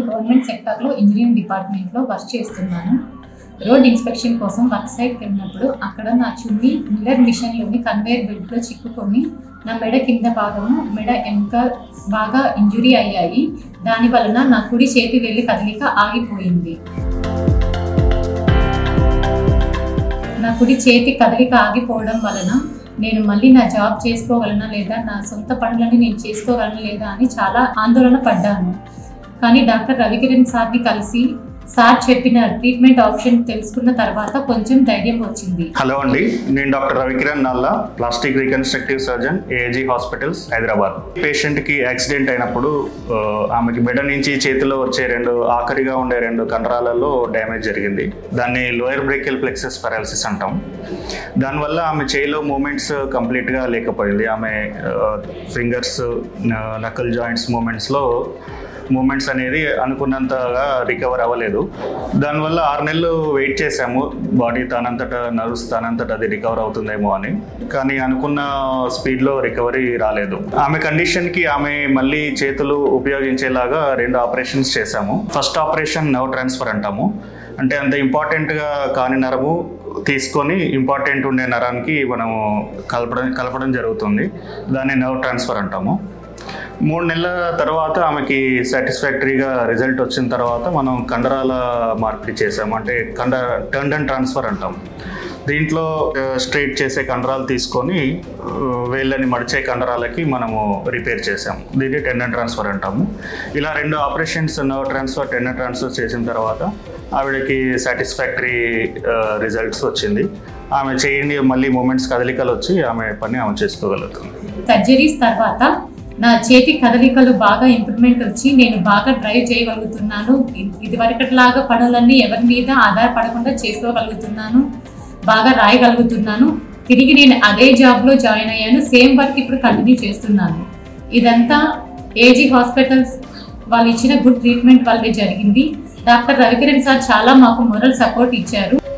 government సెక్టార్లో engineering డిపార్ట్మెంట్లో work చేస్తున్నాను రోడ్ ఇన్స్పెక్షన్ కోసం వర్క్ సైట్కి వెళ్ళినప్పుడు అక్కడ నా చున్ని మిల్లర్ మిషన్లోని కన్వేయర్ బెల్ట్లో చిక్కుకొని నా మెడ కింద భాగము మెడ ఎముక బాగా ఇంజురీ అయ్యాయి దాని వలన నా కుడి చేతి వెళ్ళి కదలిక ఆగిపోయింది నా కుడి చేతి కదలిక ఆగిపోవడం వలన నేను మళ్ళీ నా జాబ్ చేసుకోగలనా లేదా నా సొంత పనులని నేను చేసుకోగలనా లేదా అని చాలా ఆందోళన పడ్డాను కానీ డాక్టర్ రవికిరణ్ సార్ని కలిసి సార్ చెప్పిన ట్రీట్మెంట్ ఆప్షన్ తెలుసుకున్న తర్వాత కొంచెం ధైర్యం వచ్చింది హలో అండి నేను doctor Ravikiran Nalla plastic reconstructive surgeon AG hospitals Hyderabad పేషెంట్కి యాక్సిడెంట్ అయినప్పుడు ఆ, ఆమెకి మెడ నుంచి చేతిలో వచ్చే రెండు ఆఖరిగా ఉండే రెండు కండరాలలో డ్యామేజ్ జరిగింది దాన్ని లోయర్ బ్రేకిల్ ప్లెక్సెస్ పెరాలసిస్ అంటాం దానివల్ల ఆమె చేయిలో మూమెంట్స్ కంప్లీట్గా లేకపోయింది ఆమె ఫింగర్స్ నకల్ జాయింట్స్ మూమెంట్స్లో మూమెంట్స్ అనేది అనుకున్నంతగా రికవర్ అవ్వలేదు దానివల్ల ఆరు నెలలు వెయిట్ చేసాము బాడీ తనంతట నర్వ్స్ తనంతట అది రికవర్ అవుతుందేమో అని కానీ అనుకున్న స్పీడ్లో రికవరీ రాలేదు ఆమె కండిషన్కి ఆమె మళ్ళీ చేతులు ఉపయోగించేలాగా రెండు ఆపరేషన్స్ చేశాము ఫస్ట్ ఆపరేషన్ నర్వ్ ట్రాన్స్ఫర్ అంటాము అంటే అంత ఇంపార్టెంట్గా కాని నరము తీసుకొని ఇంపార్టెంట్ ఉండే నరానికి మనము కలపడం కలపడం జరుగుతుంది దాన్ని నర్వ్ ట్రాన్స్ఫర్ అంటాము మూడు నెలల తర్వాత ఆమెకి సాటిస్ఫాక్టరీగా రిజల్ట్ వచ్చిన తర్వాత మనం కండరాల మార్పిడి చేసాము అంటే కండ టర్న్ అండ్ ట్రాన్స్ఫర్ అంటాం దీంట్లో స్ట్రైట్ చేసే కండరాలు తీసుకొని ఆ, వేళ్ళని మడిచే కండరాలకి మనము రిపేర్ చేసాము దీన్ని టెండన్ ట్రాన్స్ఫర్ అంటాము ఇలా రెండు operations nerve transfer tendon transfer చేసిన తర్వాత ఆవిడకి సాటిస్ఫాక్టరీ రిజల్ట్స్ వచ్చింది ఆమె చేయండి మళ్ళీ మూమెంట్స్ కదలికలు వచ్చి ఆమె పని ఆమె చేసుకోగలుగుతుంది సర్జరీస్ తర్వాత నా చేతి కదలికలు బాగా ఇంప్రూవ్మెంట్ వచ్చి నేను బాగా డ్రైవ్ చేయగలుగుతున్నాను ఇది వరకట్లాగా పనులన్నీ ఎవరి మీద ఆధారపడకుండా చేసుకోగలుగుతున్నాను బాగా రాయగలుగుతున్నాను తిరిగి నేను అదే జాబ్లో జాయిన్ అయ్యాను సేమ్ వర్క్ ఇప్పుడు కంటిన్యూ చేస్తున్నాను ఇదంతా ఏజీ హాస్పిటల్స్ వాళ్ళు ఇచ్చిన గుడ్ ట్రీట్మెంట్ వల్లే జరిగింది డాక్టర్ రవికిరణ్ సార్ చాలా మాకు మొరల్ సపోర్ట్ ఇచ్చారు